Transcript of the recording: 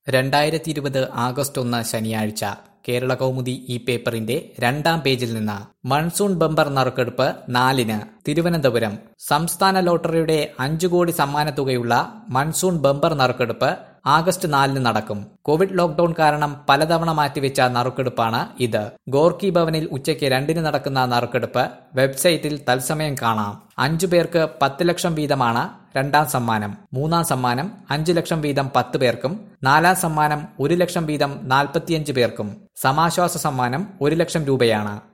രണ്ടായിരത്തി ഇരുപത് ആഗസ്റ്റ് ഒന്ന് ശനിയാഴ്ച കേരള കൗമുദി ഈ പേപ്പറിന്റെ രണ്ടാം പേജിൽ നിന്ന് മൺസൂൺ ബമ്പർ നറുക്കെടുപ്പ് നാലിന് തിരുവനന്തപുരം സംസ്ഥാന ലോട്ടറിയുടെ അഞ്ചു കോടി സമ്മാനത്തുകയുള്ള മൺസൂൺ ബമ്പർ നറുക്കെടുപ്പ് ആഗസ്റ്റ് നാലിന് നടക്കും കോവിഡ് ലോക്ഡൌൺ കാരണം പലതവണ മാറ്റിവെച്ച നറുക്കെടുപ്പാണ് ഇത് ഗോർക്കി ഭവനിൽ ഉച്ചയ്ക്ക് രണ്ടിന് നടക്കുന്ന നറുക്കെടുപ്പ് വെബ്സൈറ്റിൽ തത്സമയം കാണാം അഞ്ചു പേർക്ക് പത്ത് ലക്ഷം വീതമാണ് രണ്ടാം സമ്മാനം മൂന്നാം സമ്മാനം അഞ്ചു ലക്ഷം വീതം പത്ത് പേർക്കും നാലാം സമ്മാനം ഒരു ലക്ഷം വീതം നാൽപ്പത്തിയഞ്ച് പേർക്കും സമാശ്വാസ സമ്മാനം ഒരു ലക്ഷം രൂപയാണ്